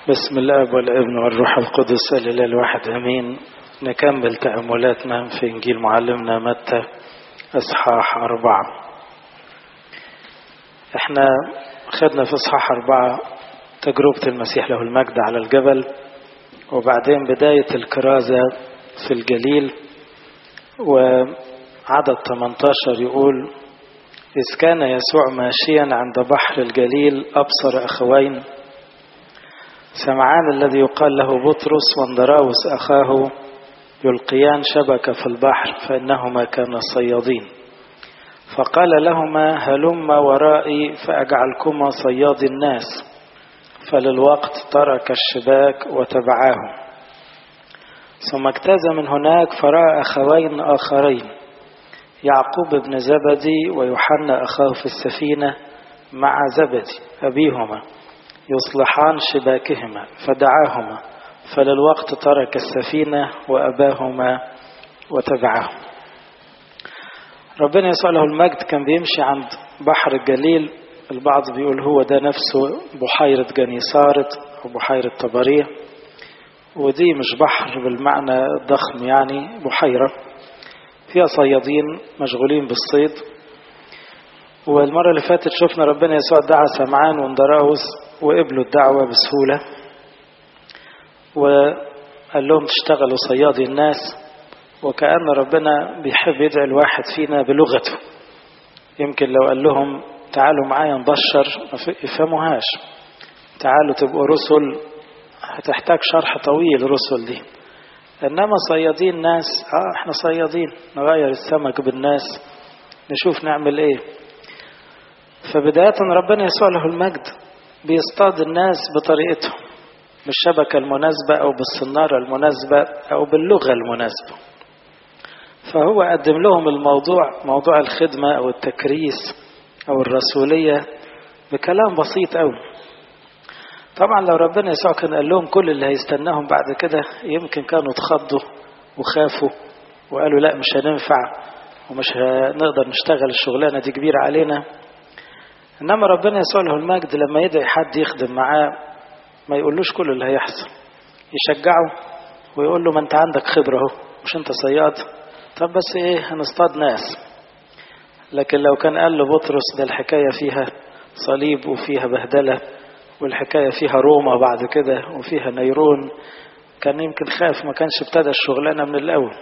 بسم الله والابن والروح القدس الاله الواحد امين نكمل تأملاتنا في انجيل معلمنا متى اصحاح اربعة احنا خدنا في اصحاح اربعة تجربة المسيح له المجد على الجبل وبعدين بداية الكرازة في الجليل وعدد 18 يقول إذ كان يسوع ماشيا عند بحر الجليل أبصر أخوين سمعان الذي يقال له بطرس واندراوس أخاه يلقيان شبكة في البحر فإنهما كانا صيادين فقال لهما هلما ورائي فأجعلكما صياد الناس فللوقت ترك الشباك وتبعاه ثم اجتاز من هناك فرأى أخوين آخرين يعقوب بن زبدي ويوحنا أخاه في السفينة مع زبدي أبيهما يصلحان شباكهما فدعاهما فللوقت ترك السفينة وأباهما وتبعهم ربنا يسوع له المجد كان بيمشي عند بحر الجليل البعض بيقول هو ده نفسه بحيرة جنيسارت أو بحيرة طبرية ودي مش بحر بالمعنى الضخم يعني بحيرة فيها صيادين مشغولين بالصيد والمرة اللي فاتت شفنا ربنا يسوع دعا سمعان واندراوس وقبلوا الدعوة بسهولة وقال لهم تشتغلوا صيادي الناس وكأن ربنا بيحب يدعي الواحد فينا بلغته يمكن لو قال لهم تعالوا معايا نبشر ما يفهموهاش تعالوا تبقوا رسل هتحتاج شرح طويل رسل دي انما صيادين ناس اه احنا صيادين نغير السمك بالناس نشوف نعمل ايه فبداية ربنا يسوع له المجد بيصطاد الناس بطريقتهم بالشبكة المناسبة أو بالصنارة المناسبة أو باللغة المناسبة فهو قدم لهم الموضوع موضوع الخدمة أو التكريس أو الرسولية بكلام بسيط أوي طبعا لو ربنا يسوع كان قال لهم كل اللي هيستناهم بعد كده يمكن كانوا اتخضوا وخافوا وقالوا لا مش هننفع ومش هنقدر نشتغل الشغلانة دي كبيرة علينا إنما ربنا يسوع له المجد لما يدعي حد يخدم معاه ما يقولوش كل اللي هيحصل يشجعه ويقول له ما انت عندك خبرة اهو مش انت صياد طب بس ايه هنصطاد ناس لكن لو كان قال له بطرس ده الحكاية فيها صليب وفيها بهدلة والحكاية فيها روما بعد كده وفيها نيرون كان يمكن خاف ما كانش ابتدى الشغلانة من الأول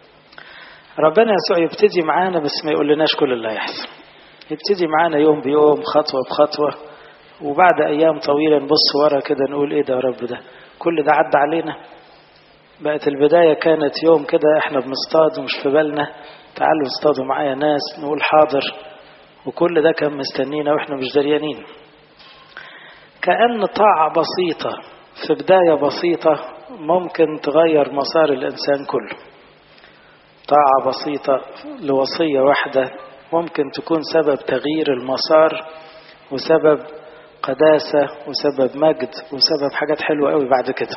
ربنا يسوع يبتدي معانا بس ما يقولناش كل اللي هيحصل يبتدي معانا يوم بيوم خطوة بخطوة وبعد أيام طويلة نبص ورا كده نقول إيه ده يا رب ده كل ده عدى علينا بقت البداية كانت يوم كده إحنا بنصطاد ومش في بالنا تعالوا اصطادوا معايا ناس نقول حاضر وكل ده كان مستنينا وإحنا مش دريانين كأن طاعة بسيطة في بداية بسيطة ممكن تغير مسار الإنسان كله طاعة بسيطة لوصية واحدة ممكن تكون سبب تغيير المسار وسبب قداسة وسبب مجد وسبب حاجات حلوة قوي بعد كده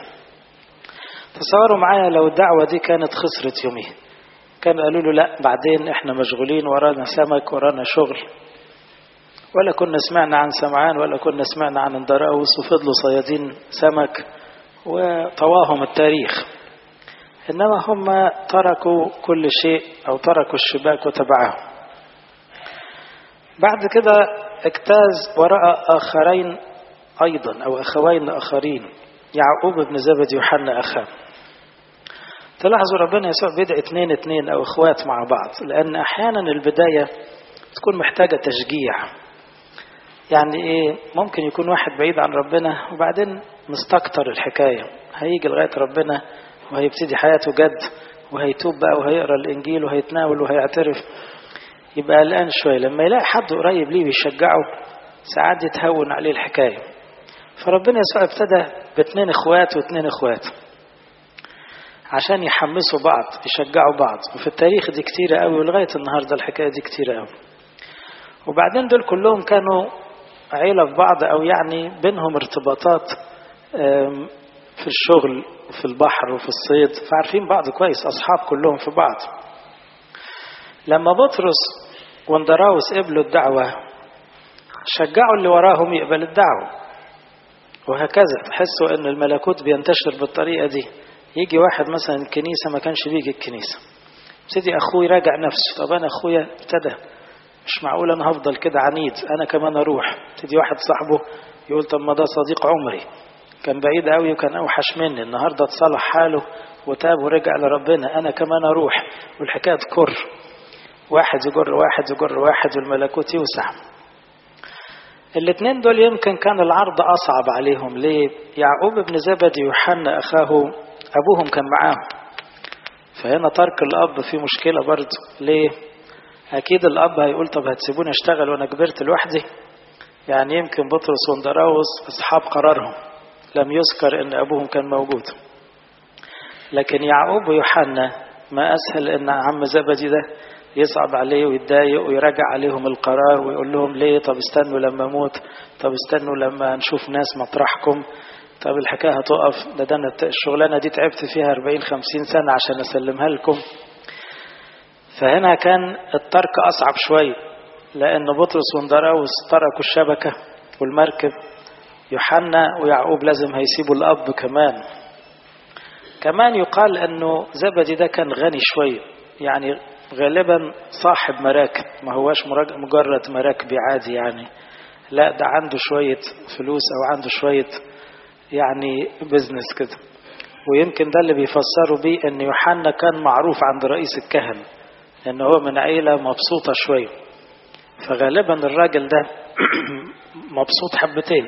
تصوروا معايا لو الدعوة دي كانت خسرت يومين كان قالوا له لا بعدين احنا مشغولين ورانا سمك ورانا شغل ولا كنا سمعنا عن سمعان ولا كنا سمعنا عن اندراوس وفضلوا صيادين سمك وطواهم التاريخ انما هم تركوا كل شيء او تركوا الشباك وتبعهم بعد كده اجتاز وراء آخرين أيضا أو أخوين آخرين يعقوب بن زبد يوحنا أخاه تلاحظوا ربنا يسوع بيدعي اتنين اتنين أو إخوات مع بعض لأن أحيانا البداية تكون محتاجة تشجيع يعني إيه ممكن يكون واحد بعيد عن ربنا وبعدين مستكتر الحكاية هيجي لغاية ربنا وهيبتدي حياته جد وهيتوب بقى وهيقرا الإنجيل وهيتناول وهيعترف يبقى قلقان شوية لما يلاقي حد قريب ليه بيشجعه ساعات يتهون عليه الحكاية فربنا يسوع ابتدى باثنين اخوات واثنين اخوات عشان يحمسوا بعض يشجعوا بعض وفي التاريخ دي كتيرة قوي ولغاية النهاردة الحكاية دي كتيرة قوي وبعدين دول كلهم كانوا عيلة في بعض أو يعني بينهم ارتباطات في الشغل وفي البحر وفي الصيد فعارفين بعض كويس أصحاب كلهم في بعض لما بطرس واندراوس قبلوا الدعوة شجعوا اللي وراهم يقبل الدعوة وهكذا تحسوا ان الملكوت بينتشر بالطريقة دي يجي واحد مثلا الكنيسة ما كانش بيجي الكنيسة يبتدي اخوه يراجع نفسه طب انا اخويا ابتدى مش معقول انا هفضل كده عنيد انا كمان اروح يبتدي واحد صاحبه يقول طب ما ده صديق عمري كان بعيد قوي وكان اوحش مني النهارده اتصلح حاله وتاب ورجع لربنا انا كمان اروح والحكايه تكر واحد يجر واحد يجر واحد والملكوت يوسع الاثنين دول يمكن كان العرض اصعب عليهم ليه يعقوب بن زبدي يوحنا اخاه ابوهم كان معاهم فهنا ترك الاب في مشكله برضه ليه اكيد الاب هيقول طب هتسيبوني اشتغل وانا كبرت لوحدي يعني يمكن بطرس وندراوس اصحاب قرارهم لم يذكر ان ابوهم كان موجود لكن يعقوب ويوحنا ما اسهل ان عم زبدي ده يصعب عليه ويتضايق ويراجع عليهم القرار ويقول لهم ليه طب استنوا لما اموت طب استنوا لما نشوف ناس مطرحكم طب الحكايه هتقف ده, ده انا الشغلانه دي تعبت فيها 40 50 سنه عشان اسلمها لكم فهنا كان الترك اصعب شويه لان بطرس وندراوس تركوا الشبكه والمركب يوحنا ويعقوب لازم هيسيبوا الاب كمان كمان يقال انه زبدي ده كان غني شويه يعني غالبا صاحب مراكب ما هواش مجرد مراكب عادي يعني لا ده عنده شوية فلوس أو عنده شوية يعني بزنس كده ويمكن ده اللي بيفسروا بيه أن يوحنا كان معروف عند رئيس الكهنة لأن هو من عيلة مبسوطة شوية فغالبا الراجل ده مبسوط حبتين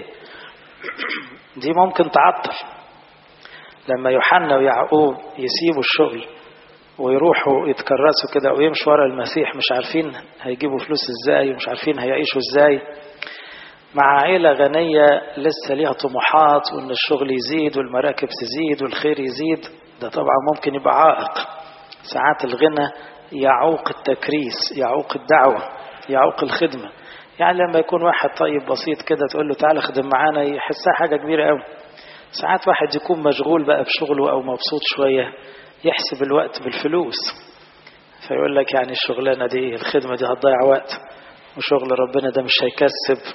دي ممكن تعطل لما يوحنا ويعقوب يسيبوا الشغل ويروحوا يتكرسوا كده ويمشوا ورا المسيح مش عارفين هيجيبوا فلوس ازاي ومش عارفين هيعيشوا ازاي مع عيلة غنية لسه ليها طموحات وان الشغل يزيد والمراكب تزيد والخير يزيد ده طبعا ممكن يبقى عائق ساعات الغنى يعوق التكريس يعوق الدعوة يعوق الخدمة يعني لما يكون واحد طيب بسيط كده تقول له تعالى خدم معانا يحسها حاجة كبيرة قوي ساعات واحد يكون مشغول بقى بشغله او مبسوط شوية يحسب الوقت بالفلوس فيقول لك يعني الشغلانة دي الخدمة دي هتضيع وقت وشغل ربنا ده مش هيكسب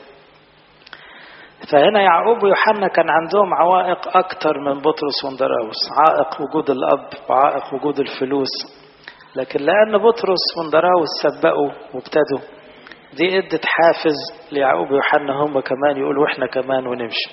فهنا يعقوب ويوحنا كان عندهم عوائق أكتر من بطرس وندراوس عائق وجود الأب وعائق وجود الفلوس لكن لأن بطرس وندراوس سبقوا وابتدوا دي ادت حافز ليعقوب ويوحنا هم كمان يقولوا احنا كمان ونمشي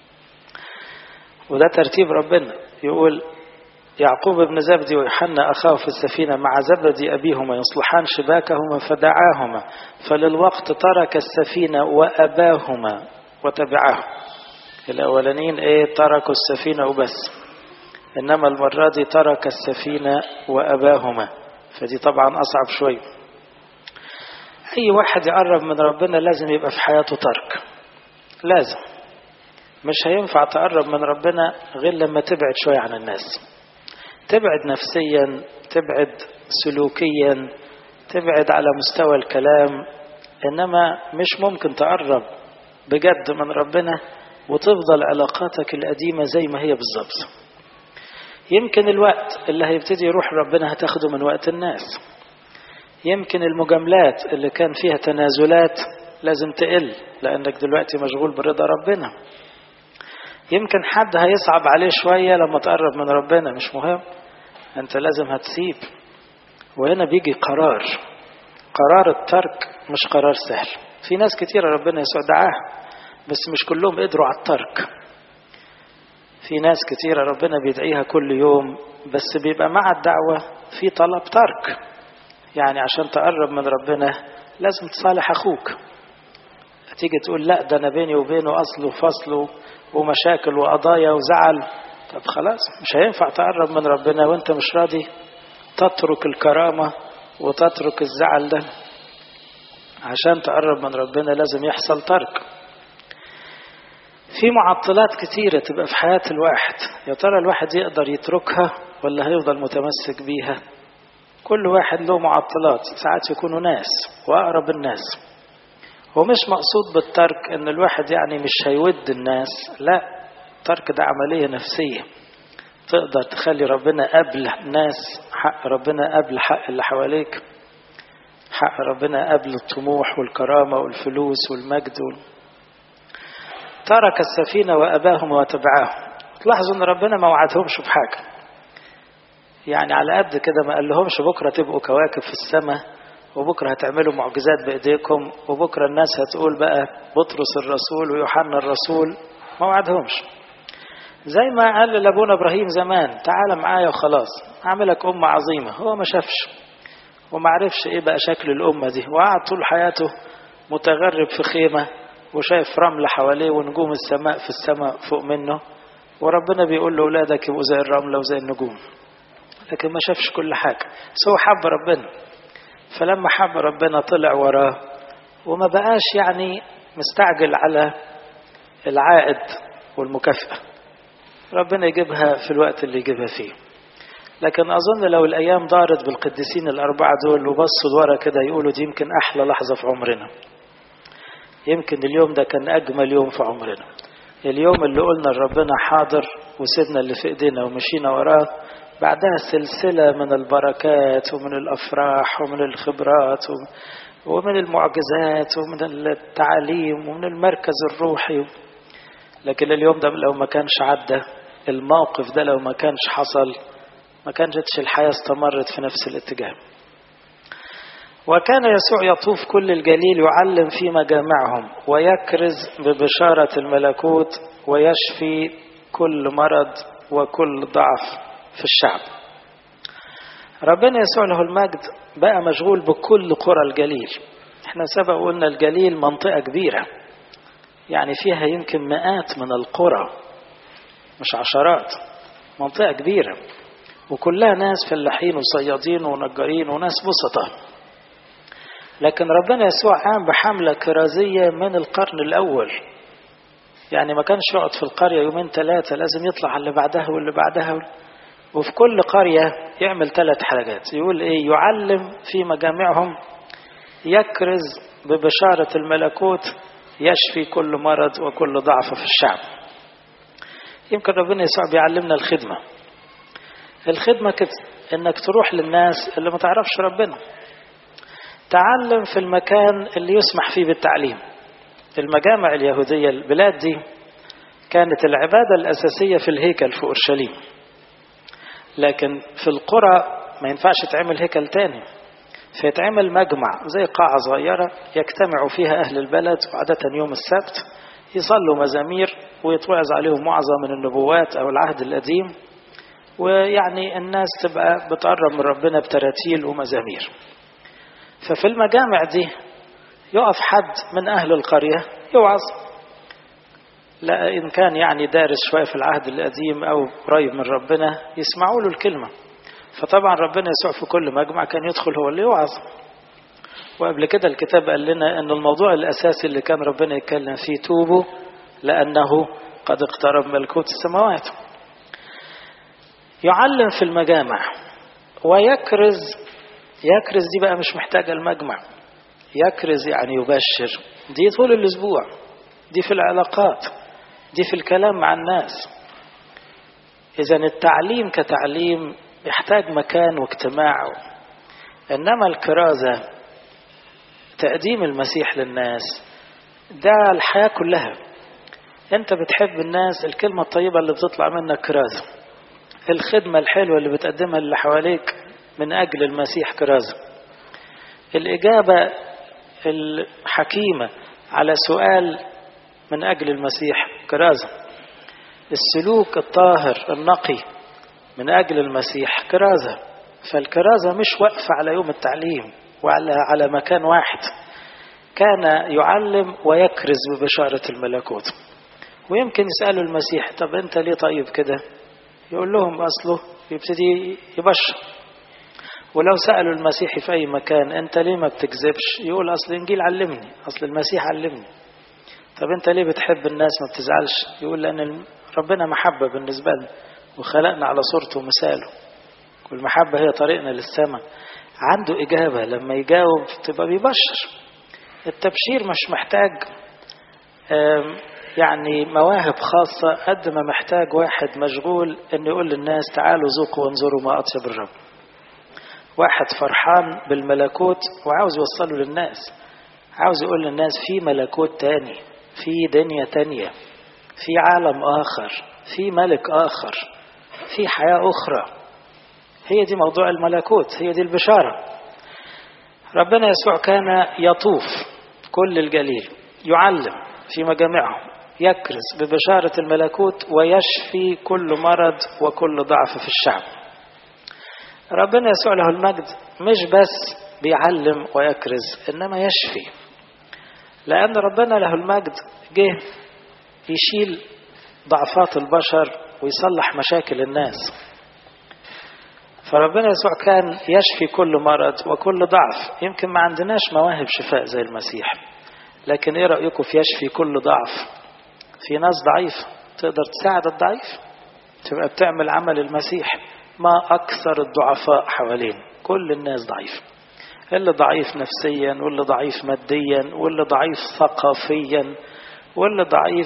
وده ترتيب ربنا يقول يعقوب بن زبدي ويوحنا أخاه في السفينة مع زبدي أبيهما يصلحان شباكهما فدعاهما فللوقت ترك السفينة وأباهما وتبعاه الأولانيين إيه تركوا السفينة وبس إنما المرة دي ترك السفينة وأباهما فدي طبعا أصعب شوي أي واحد يقرب من ربنا لازم يبقى في حياته ترك لازم مش هينفع تقرب من ربنا غير لما تبعد شوية عن الناس تبعد نفسيا تبعد سلوكيا تبعد على مستوى الكلام انما مش ممكن تقرب بجد من ربنا وتفضل علاقاتك القديمة زي ما هي بالظبط يمكن الوقت اللي هيبتدي يروح ربنا هتاخده من وقت الناس يمكن المجاملات اللي كان فيها تنازلات لازم تقل لأنك دلوقتي مشغول برضا ربنا يمكن حد هيصعب عليه شوية لما تقرب من ربنا مش مهم انت لازم هتسيب وهنا بيجي قرار قرار الترك مش قرار سهل في ناس كتيرة ربنا يسوع دعاها بس مش كلهم قدروا على الترك في ناس كتيرة ربنا بيدعيها كل يوم بس بيبقى مع الدعوة في طلب ترك يعني عشان تقرب من ربنا لازم تصالح أخوك تيجي تقول لا ده أنا بيني وبينه أصل وفصل ومشاكل وقضايا وزعل طب خلاص مش هينفع تقرب من ربنا وانت مش راضي تترك الكرامة وتترك الزعل ده عشان تقرب من ربنا لازم يحصل ترك في معطلات كتيرة تبقى في حياة الواحد يا ترى الواحد يقدر يتركها ولا هيفضل متمسك بيها كل واحد له معطلات ساعات يكونوا ناس وأقرب الناس ومش مقصود بالترك ان الواحد يعني مش هيود الناس لا الترك ده عملية نفسية تقدر تخلي ربنا قبل ناس حق ربنا قبل حق اللي حواليك حق ربنا قبل الطموح والكرامة والفلوس والمجد وال... ترك السفينة وأباهم وتبعاهم تلاحظوا أن ربنا ما وعدهمش بحاجة يعني على قد كده ما قال لهمش بكرة تبقوا كواكب في السماء وبكرة هتعملوا معجزات بإيديكم وبكرة الناس هتقول بقى بطرس الرسول ويوحنا الرسول ما وعدهمش زي ما قال لأبونا إبراهيم زمان تعال معايا وخلاص أعملك أمة عظيمة هو ما شافش وما عرفش إيه بقى شكل الأمة دي وقعد طول حياته متغرب في خيمة وشايف رمل حواليه ونجوم السماء في السماء فوق منه وربنا بيقول له أولادك يبقوا زي الرملة وزي النجوم لكن ما شافش كل حاجة بس هو حب ربنا فلما حب ربنا طلع وراه وما بقاش يعني مستعجل على العائد والمكافأة ربنا يجيبها في الوقت اللي يجيبها فيه لكن أظن لو الأيام دارت بالقديسين الأربعة دول وبصوا لورا كده يقولوا دي يمكن أحلى لحظة في عمرنا يمكن اليوم ده كان أجمل يوم في عمرنا اليوم اللي قلنا لربنا حاضر وسيبنا اللي في إيدينا ومشينا وراه بعدها سلسلة من البركات ومن الأفراح ومن الخبرات ومن المعجزات ومن التعاليم ومن المركز الروحي لكن اليوم ده لو ما كانش عدى الموقف ده لو ما كانش حصل ما كانتش الحياة استمرت في نفس الاتجاه وكان يسوع يطوف كل الجليل يعلم في مجامعهم ويكرز ببشارة الملكوت ويشفي كل مرض وكل ضعف في الشعب ربنا يسوع له المجد بقى مشغول بكل قرى الجليل احنا سبق قلنا الجليل منطقة كبيرة يعني فيها يمكن مئات من القرى مش عشرات منطقة كبيرة وكلها ناس فلاحين وصيادين ونجارين وناس بسطة لكن ربنا يسوع قام بحملة كرازية من القرن الأول يعني ما كانش يقعد في القرية يومين ثلاثة لازم يطلع على اللي بعدها واللي بعدها وفي كل قرية يعمل ثلاث حاجات يقول إيه يعلم في مجامعهم يكرز ببشارة الملكوت يشفي كل مرض وكل ضعف في الشعب يمكن ربنا يسوع بيعلمنا الخدمة الخدمة كده انك تروح للناس اللي ما تعرفش ربنا تعلم في المكان اللي يسمح فيه بالتعليم المجامع اليهودية البلاد دي كانت العبادة الأساسية في الهيكل في أورشليم لكن في القرى ما ينفعش تعمل هيكل تاني فيتعمل مجمع زي قاعة صغيرة يجتمع فيها أهل البلد وعادة يوم السبت يصلوا مزامير ويتوعظ عليهم وعظة من النبوات أو العهد القديم ويعني الناس تبقى بتقرب من ربنا بتراتيل ومزامير ففي المجامع دي يقف حد من أهل القرية يوعظ لا إن كان يعني دارس شوية في العهد القديم أو قريب من ربنا يسمعوا له الكلمة فطبعا ربنا يسوع في كل مجمع كان يدخل هو اللي يوعظ وقبل كده الكتاب قال لنا أن الموضوع الأساسي اللي كان ربنا يتكلم فيه توبوا لأنه قد اقترب ملكوت السماوات يعلم في المجامع ويكرز يكرز دي بقى مش محتاجة المجمع يكرز يعني يبشر دي طول الأسبوع دي في العلاقات دي في الكلام مع الناس إذا التعليم كتعليم يحتاج مكان واجتماع إنما الكرازة تقديم المسيح للناس ده الحياة كلها أنت بتحب الناس الكلمة الطيبة اللي بتطلع منك كرازة الخدمة الحلوة اللي بتقدمها اللي حواليك من أجل المسيح كرازة الإجابة الحكيمة على سؤال من أجل المسيح كرازة السلوك الطاهر النقي من أجل المسيح كرازة فالكرازة مش واقفة على يوم التعليم وعلى على مكان واحد كان يعلم ويكرز ببشارة الملكوت ويمكن يسألوا المسيح طب أنت ليه طيب كده يقول لهم أصله يبتدي يبشر ولو سألوا المسيح في أي مكان أنت ليه ما بتكذبش يقول أصل الإنجيل علمني أصل المسيح علمني طب أنت ليه بتحب الناس ما بتزعلش يقول لأن ربنا محبة بالنسبة لنا وخلقنا على صورته ومثاله والمحبة هي طريقنا للسماء عنده إجابة لما يجاوب تبقى بيبشر التبشير مش محتاج يعني مواهب خاصة قد ما محتاج واحد مشغول انه يقول للناس تعالوا ذوقوا وانظروا ما أطيب الرب واحد فرحان بالملكوت وعاوز يوصله للناس عاوز يقول للناس في ملكوت تاني في دنيا تانية في عالم آخر في ملك آخر في حياة أخرى هي دي موضوع الملكوت هي دي البشارة ربنا يسوع كان يطوف كل الجليل يعلم في مجامعهم يكرز ببشارة الملكوت ويشفي كل مرض وكل ضعف في الشعب ربنا يسوع له المجد مش بس بيعلم ويكرز إنما يشفي لأن ربنا له المجد جه يشيل ضعفات البشر ويصلح مشاكل الناس فربنا يسوع كان يشفي كل مرض وكل ضعف يمكن ما عندناش مواهب شفاء زي المسيح لكن ايه رأيكم في يشفي كل ضعف في ناس ضعيفة تقدر تساعد الضعيف تبقى بتعمل عمل المسيح ما أكثر الضعفاء حوالين كل الناس ضعيفة اللي ضعيف نفسيا واللي ضعيف ماديا واللي ضعيف ثقافيا واللي ضعيف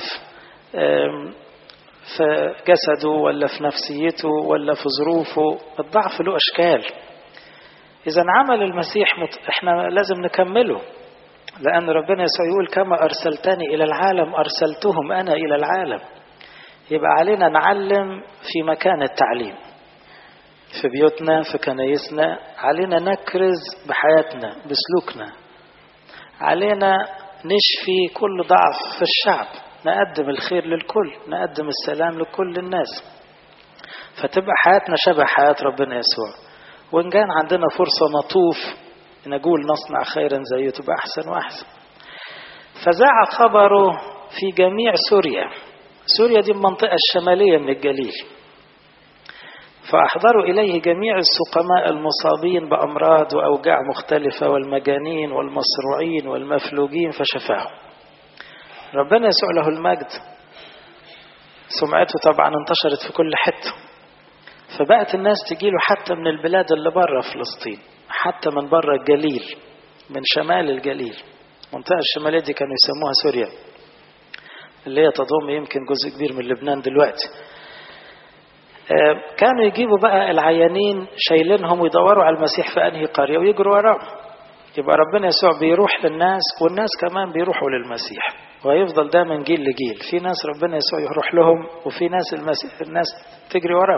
في جسده ولا في نفسيته ولا في ظروفه الضعف له أشكال إذا عمل المسيح مت... إحنا لازم نكمله لأن ربنا يسوع يقول كما أرسلتني إلى العالم أرسلتهم أنا إلى العالم يبقى علينا نعلم في مكان التعليم في بيوتنا في كنايسنا علينا نكرز بحياتنا بسلوكنا علينا نشفي كل ضعف في الشعب نقدم الخير للكل نقدم السلام لكل الناس فتبقى حياتنا شبه حياة ربنا يسوع وإن كان عندنا فرصة نطوف نقول نصنع خيرا زيه تبقى أحسن وأحسن فزاع خبره في جميع سوريا سوريا دي المنطقة الشمالية من الجليل فأحضروا إليه جميع السقماء المصابين بأمراض وأوجاع مختلفة والمجانين والمصروعين والمفلوجين فشفاهم ربنا يسوع له المجد سمعته طبعا انتشرت في كل حتة فبقت الناس تجيله حتى من البلاد اللي بره فلسطين حتى من بره الجليل من شمال الجليل المنطقة الشمالية دي كانوا يسموها سوريا اللي هي تضم يمكن جزء كبير من لبنان دلوقتي كانوا يجيبوا بقى العيانين شايلينهم ويدوروا على المسيح في أنهي قرية ويجروا وراه يبقى ربنا يسوع بيروح للناس والناس كمان بيروحوا للمسيح وهيفضل ده من جيل لجيل في ناس ربنا يسوع يروح لهم وفي ناس المسيح الناس تجري وراه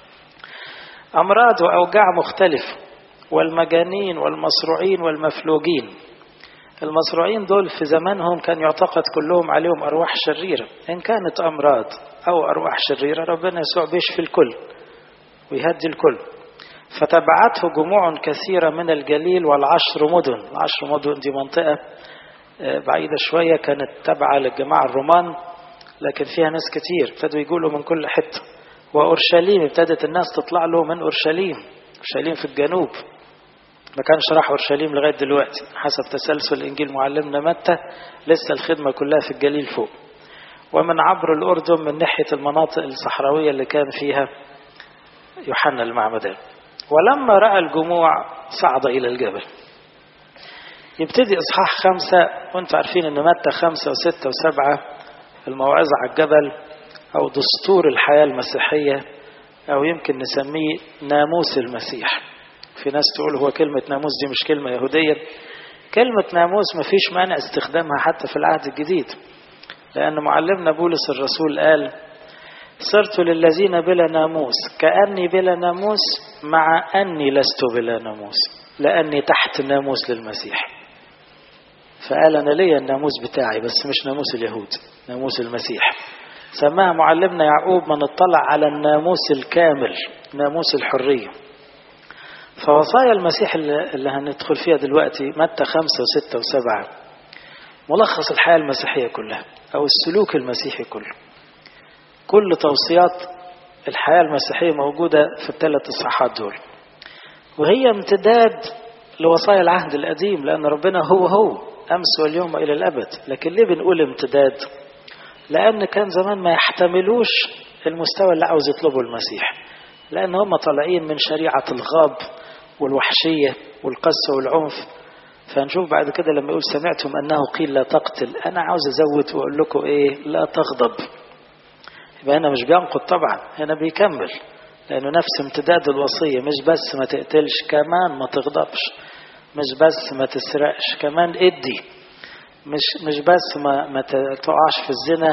أمراض وأوجاع مختلفة والمجانين والمصروعين والمفلوجين المصروعين دول في زمانهم كان يعتقد كلهم عليهم أرواح شريرة إن كانت أمراض أو أرواح شريرة ربنا يسوع بيشفي الكل ويهدي الكل فتبعته جموع كثيرة من الجليل والعشر مدن العشر مدن دي منطقة بعيدة شوية كانت تابعة للجماعة الرومان لكن فيها ناس كتير ابتدوا يقولوا من كل حتة وأورشليم ابتدت الناس تطلع له من أورشليم أورشليم في الجنوب ما كانش راح أورشليم لغاية دلوقتي حسب تسلسل إنجيل معلمنا متى لسه الخدمة كلها في الجليل فوق ومن عبر الأردن من ناحية المناطق الصحراوية اللي كان فيها يوحنا المعمدان ولما رأى الجموع صعد إلى الجبل يبتدي إصحاح خمسة وانتم عارفين أن متى خمسة وستة وسبعة الموعظة على الجبل أو دستور الحياة المسيحية أو يمكن نسميه ناموس المسيح في ناس تقول هو كلمة ناموس دي مش كلمة يهودية كلمة ناموس ما فيش مانع استخدامها حتى في العهد الجديد لأن معلمنا بولس الرسول قال صرت للذين بلا ناموس كأني بلا ناموس مع أني لست بلا ناموس لأني تحت ناموس للمسيح فقال أنا ليا الناموس بتاعي بس مش ناموس اليهود ناموس المسيح سماها معلمنا يعقوب من اطلع على الناموس الكامل ناموس الحرية فوصايا المسيح اللي هندخل فيها دلوقتي متى خمسة وستة وسبعة ملخص الحياة المسيحية كلها أو السلوك المسيحي كله كل توصيات الحياة المسيحية موجودة في الثلاث إصحاحات دول وهي امتداد لوصايا العهد القديم لأن ربنا هو هو أمس واليوم إلى الأبد لكن ليه بنقول امتداد لأن كان زمان ما يحتملوش المستوى اللي عاوز يطلبه المسيح لأن هم طالعين من شريعة الغاب والوحشية والقسوة والعنف فنشوف بعد كده لما يقول سمعتم أنه قيل لا تقتل أنا عاوز أزود وأقول لكم إيه لا تغضب يبقى هنا مش بينقض طبعا هنا بيكمل لأنه نفس امتداد الوصية مش بس ما تقتلش كمان ما تغضبش مش بس ما تسرقش كمان ادي مش مش بس ما ما تقعش في الزنا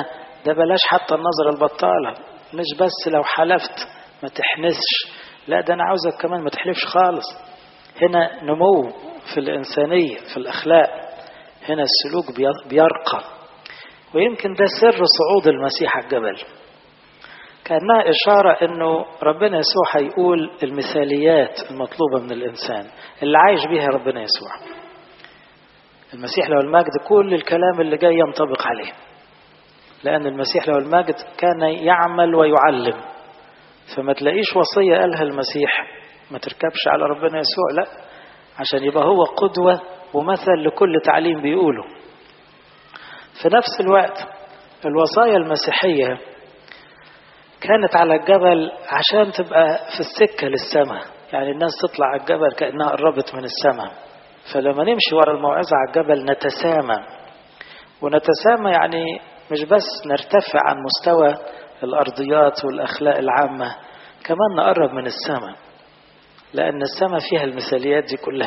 ده بلاش حتى النظرة البطالة مش بس لو حلفت ما تحنسش لا ده أنا عاوزك كمان ما تحلفش خالص هنا نمو في الإنسانية في الأخلاق هنا السلوك بيرقى ويمكن ده سر صعود المسيح على الجبل كأنها إشارة أنه ربنا يسوع هيقول المثاليات المطلوبة من الإنسان اللي عايش بيها ربنا يسوع المسيح له المجد كل الكلام اللي جاي ينطبق عليه لأن المسيح له المجد كان يعمل ويعلم فما تلاقيش وصية قالها المسيح ما تركبش على ربنا يسوع لا عشان يبقى هو قدوة ومثل لكل تعليم بيقوله في نفس الوقت الوصايا المسيحية كانت على الجبل عشان تبقى في السكة للسماء يعني الناس تطلع على الجبل كأنها قربت من السماء فلما نمشي ورا الموعظة على الجبل نتسامى ونتسامى يعني مش بس نرتفع عن مستوى الأرضيات والأخلاق العامة كمان نقرب من السماء لأن السماء فيها المثاليات دي كلها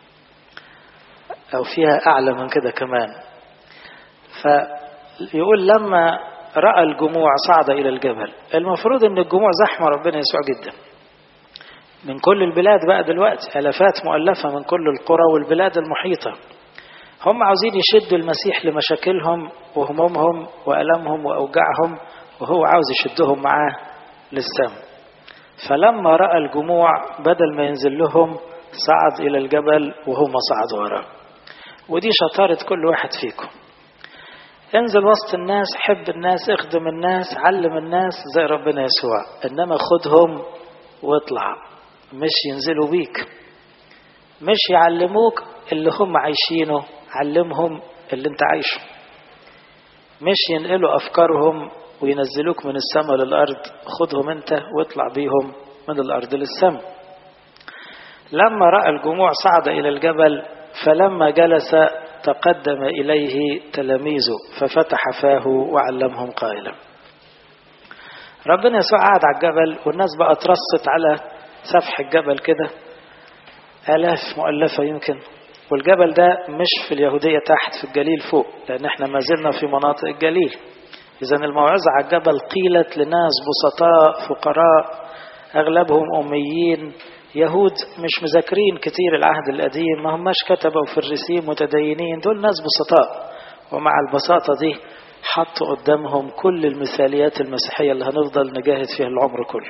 أو فيها أعلى من كده كمان فيقول لما رأى الجموع صعد إلى الجبل المفروض أن الجموع زحمة ربنا يسوع جدا من كل البلاد بقى دلوقتي ألفات مؤلفة من كل القرى والبلاد المحيطة هم عاوزين يشدوا المسيح لمشاكلهم وهمومهم وألمهم وأوجاعهم وهو عاوز يشدهم معاه للسماء فلما رأى الجموع بدل ما ينزل لهم صعد إلى الجبل وهم صعدوا وراه ودي شطارة كل واحد فيكم انزل وسط الناس حب الناس اخدم الناس علم الناس زي ربنا يسوع انما خدهم واطلع مش ينزلوا بيك مش يعلموك اللي هم عايشينه علمهم اللي انت عايشه مش ينقلوا افكارهم وينزلوك من السماء للارض خدهم انت واطلع بيهم من الارض للسماء لما راى الجموع صعد الى الجبل فلما جلس تقدم إليه تلاميذه ففتح فاه وعلمهم قائلا ربنا يسوع قعد على الجبل والناس بقى ترصت على سفح الجبل كده آلاف مؤلفة يمكن والجبل ده مش في اليهودية تحت في الجليل فوق لأن احنا ما زلنا في مناطق الجليل إذا الموعظة على الجبل قيلت لناس بسطاء فقراء أغلبهم أميين يهود مش مذاكرين كتير العهد القديم ما هماش كتبوا فريسيين متدينين دول ناس بسطاء ومع البساطة دي حطوا قدامهم كل المثاليات المسيحية اللي هنفضل نجاهد فيها العمر كله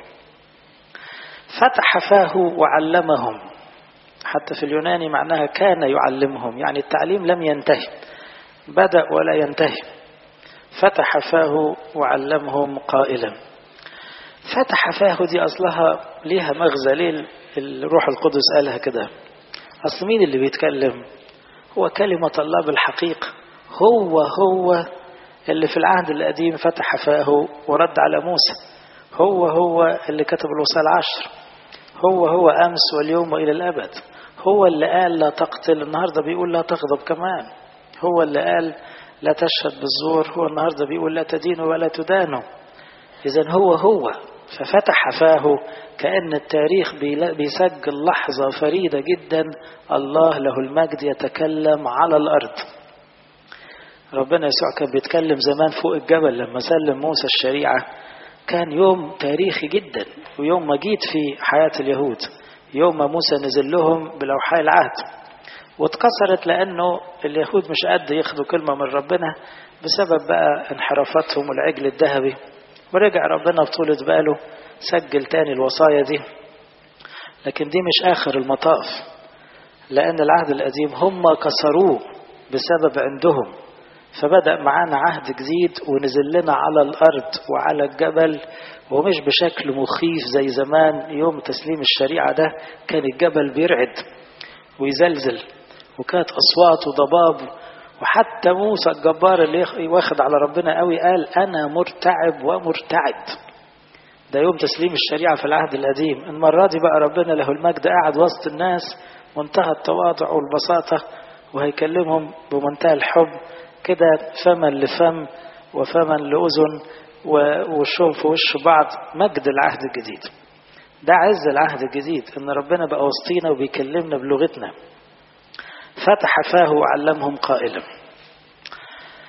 فتح فاه وعلمهم حتى في اليوناني معناها كان يعلمهم يعني التعليم لم ينتهي بدأ ولا ينتهي فتح فاه وعلمهم قائلا فتح فاه دي أصلها ليها مغزى ليه الروح القدس قالها كده أصل مين اللي بيتكلم هو كلمة الله بالحقيقة هو هو اللي في العهد القديم فتح فاه ورد على موسى هو هو اللي كتب الوصايا العشر هو هو أمس واليوم وإلى الأبد هو اللي قال لا تقتل النهاردة بيقول لا تغضب كمان هو اللي قال لا تشهد بالزور هو النهاردة بيقول لا تدينوا ولا تدانوا إذا هو هو ففتح فاه كأن التاريخ بيسجل لحظة فريدة جدا الله له المجد يتكلم على الأرض ربنا يسوع كان بيتكلم زمان فوق الجبل لما سلم موسى الشريعة كان يوم تاريخي جدا ويوم مجيد في حياة اليهود يوم ما موسى نزل لهم بلوحي العهد واتكسرت لأنه اليهود مش قد ياخدوا كلمة من ربنا بسبب بقى انحرافتهم والعجل الذهبي ورجع ربنا بطولة باله سجل تاني الوصايا دي لكن دي مش آخر المطاف لأن العهد القديم هم كسروه بسبب عندهم فبدأ معانا عهد جديد ونزل لنا على الأرض وعلى الجبل ومش بشكل مخيف زي زمان يوم تسليم الشريعة ده كان الجبل بيرعد ويزلزل وكانت أصوات وضباب وحتى موسى الجبار اللي واخد على ربنا قوي قال أنا مرتعب ومرتعد ده يوم تسليم الشريعة في العهد القديم المرة دي بقى ربنا له المجد قاعد وسط الناس منتهى التواضع والبساطة وهيكلمهم بمنتهى الحب كده فما لفم وفما لأذن ووشهم في وش بعض مجد العهد الجديد ده عز العهد الجديد ان ربنا بقى وسطينا وبيكلمنا بلغتنا فتح فاه وعلمهم قائلا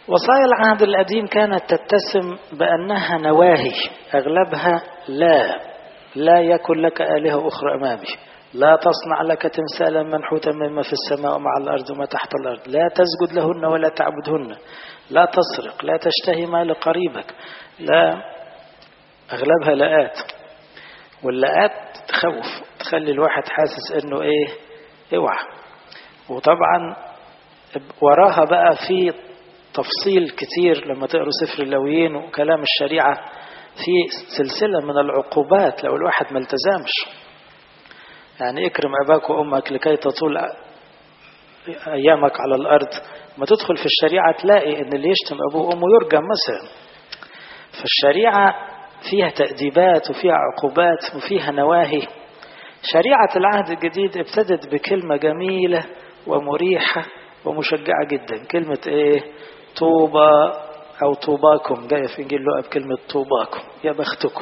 وصايا العهد القديم كانت تتسم بأنها نواهي أغلبها لا لا يكن لك آلهة أخرى أمامي لا تصنع لك تمثالا منحوتا مما في السماء ومع الأرض وما تحت الأرض لا تسجد لهن ولا تعبدهن لا تسرق لا تشتهي مال قريبك لا أغلبها لآت واللآت تخوف تخلي الواحد حاسس انه ايه اوعى وطبعا وراها بقى في تفصيل كتير لما تقروا سفر اللويين وكلام الشريعة في سلسلة من العقوبات لو الواحد ما التزمش يعني اكرم أباك وأمك لكي تطول أيامك على الأرض ما تدخل في الشريعة تلاقي أن اللي يشتم أبوه وأمه يرجم مثلا فالشريعة فيها تأديبات وفيها عقوبات وفيها نواهي شريعة العهد الجديد ابتدت بكلمة جميلة ومريحة ومشجعة جدا كلمة ايه طوبى أو طوباكم جاية في إنجيل لقى بكلمة طوباكم يا بختكم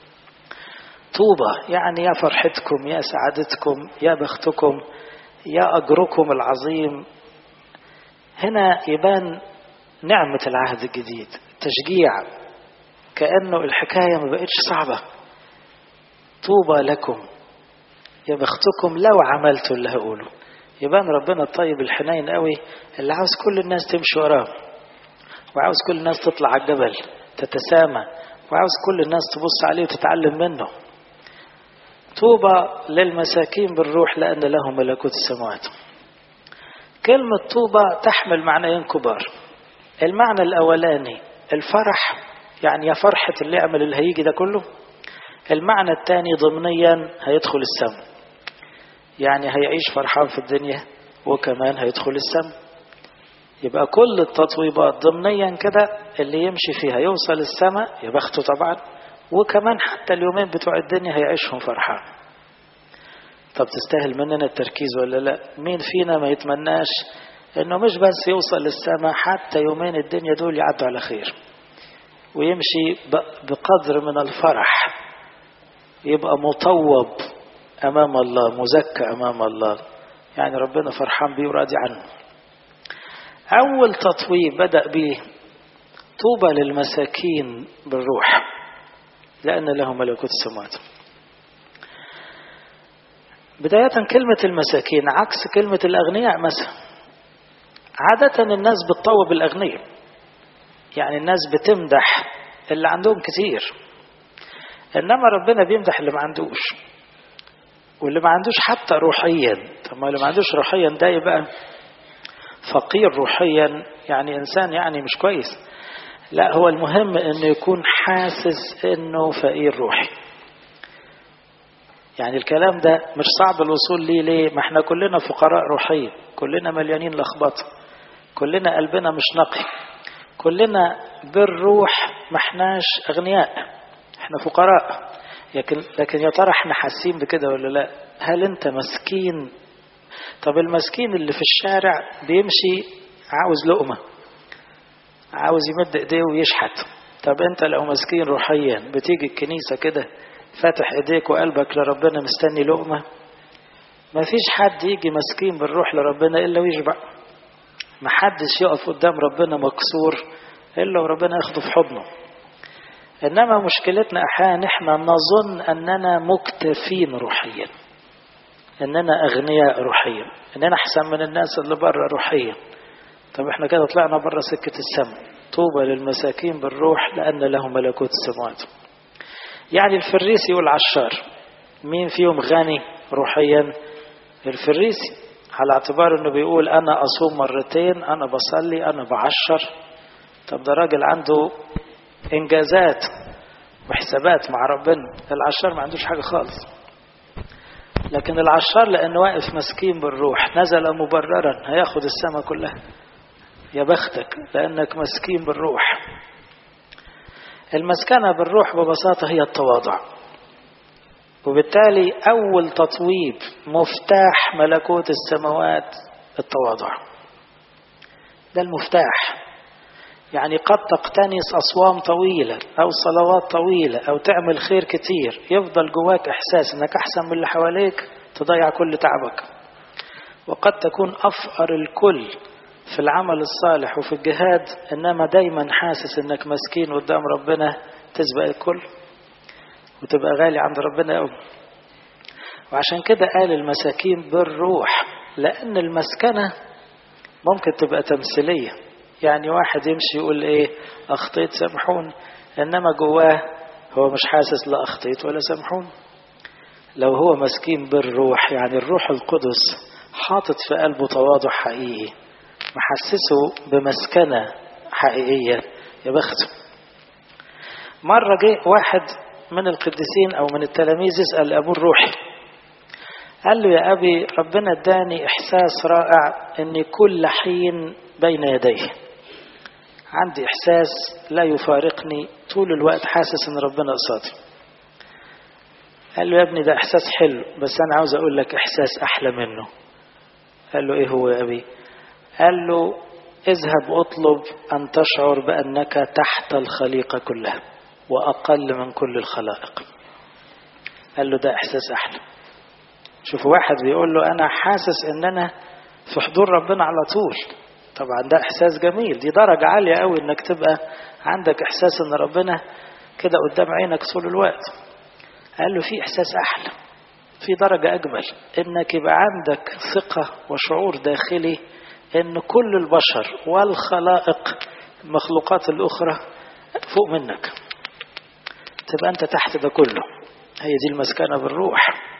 طوبى يعني يا فرحتكم يا سعادتكم يا بختكم يا أجركم العظيم هنا يبان نعمة العهد الجديد تشجيع كأنه الحكاية ما بقتش صعبة طوبى لكم يا بختكم لو عملتوا اللي هقوله يبان ربنا الطيب الحنين قوي اللي عاوز كل الناس تمشي وراه وعاوز كل الناس تطلع على الجبل تتسامى وعاوز كل الناس تبص عليه وتتعلم منه طوبى للمساكين بالروح لأن لهم ملكوت السماوات كلمة طوبى تحمل معنيين كبار المعنى الأولاني الفرح يعني يا فرحة اللي يعمل اللي هيجي ده كله المعنى الثاني ضمنيا هيدخل السماء يعني هيعيش فرحان في الدنيا وكمان هيدخل السماء يبقى كل التطويبات ضمنيا كده اللي يمشي فيها يوصل السماء يا بخته طبعا وكمان حتى اليومين بتوع الدنيا هيعيشهم فرحان طب تستاهل مننا التركيز ولا لا مين فينا ما يتمناش انه مش بس يوصل للسماء حتى يومين الدنيا دول يعدوا على خير ويمشي بقدر من الفرح يبقى مطوب امام الله مزكى امام الله يعني ربنا فرحان بيه وراضي عنه اول تطويب بدا به طوبى للمساكين بالروح لان لهم ملكوت السماوات بداية كلمة المساكين عكس كلمة الأغنياء مثلا عادة الناس بتطوب الأغنياء يعني الناس بتمدح اللي عندهم كتير إنما ربنا بيمدح اللي ما عندوش واللي ما عندوش حتى روحيا طب ما اللي ما عندوش روحيا ده يبقى فقير روحيا يعني إنسان يعني مش كويس لا هو المهم إنه يكون حاسس إنه فقير روحي يعني الكلام ده مش صعب الوصول ليه ليه ما احنا كلنا فقراء روحيا كلنا مليانين لخبطه كلنا قلبنا مش نقي كلنا بالروح ما احناش اغنياء احنا فقراء لكن لكن يا ترى احنا حاسين بكده ولا لا هل انت مسكين طب المسكين اللي في الشارع بيمشي عاوز لقمه عاوز يمد ايديه ويشحت طب انت لو مسكين روحيا بتيجي الكنيسه كده فاتح ايديك وقلبك لربنا مستني لقمه ما فيش حد يجي مسكين بالروح لربنا الا ويشبع ما حدش يقف قدام ربنا مكسور الا وربنا ياخده في حضنه انما مشكلتنا احيانا احنا نظن اننا مكتفين روحيا اننا اغنياء روحيا اننا احسن من الناس اللي بره روحيا طب احنا كده طلعنا بره سكه السماء طوبى للمساكين بالروح لان لهم ملكوت السماوات يعني الفريسي والعشار مين فيهم غني روحيا الفريسي على اعتبار انه بيقول انا اصوم مرتين انا بصلي انا بعشر طب ده راجل عنده انجازات وحسابات مع ربنا العشار ما عندوش حاجه خالص لكن العشار لانه واقف مسكين بالروح نزل مبررا هياخد السماء كلها يا بختك لانك مسكين بالروح المسكنه بالروح ببساطه هي التواضع وبالتالي أول تطويب مفتاح ملكوت السماوات التواضع ده المفتاح يعني قد تقتنص أصوام طويلة أو صلوات طويلة أو تعمل خير كتير يفضل جواك إحساس أنك أحسن من اللي حواليك تضيع كل تعبك وقد تكون أفقر الكل في العمل الصالح وفي الجهاد إنما دايما حاسس إنك مسكين قدام ربنا تسبق الكل وتبقى غالي عند ربنا قوي وعشان كده قال المساكين بالروح لأن المسكنة ممكن تبقى تمثيلية يعني واحد يمشي يقول إيه أخطيت سامحون إنما جواه هو مش حاسس لا أخطيت ولا سامحون لو هو مسكين بالروح يعني الروح القدس حاطط في قلبه تواضع حقيقي محسسه بمسكنة حقيقية يا بخته مرة جه واحد من القديسين أو من التلاميذ يسأل أبوه الروحي قال له يا أبي ربنا اداني إحساس رائع أني كل حين بين يديه عندي إحساس لا يفارقني طول الوقت حاسس أن ربنا قصادي قال له يا ابني ده إحساس حلو بس أنا عاوز أقول لك إحساس أحلى منه قال له إيه هو يا أبي قال له اذهب اطلب أن تشعر بأنك تحت الخليقة كلها وأقل من كل الخلائق قال له ده إحساس أحلى شوفوا واحد بيقول له أنا حاسس إن أنا في حضور ربنا على طول طبعا ده إحساس جميل دي درجة عالية قوي إنك تبقى عندك إحساس إن ربنا كده قدام عينك طول الوقت قال له في إحساس أحلى في درجة أجمل إنك يبقى عندك ثقة وشعور داخلي إن كل البشر والخلائق المخلوقات الأخرى فوق منك تبقى أنت تحت ده كله هي دي المسكنة بالروح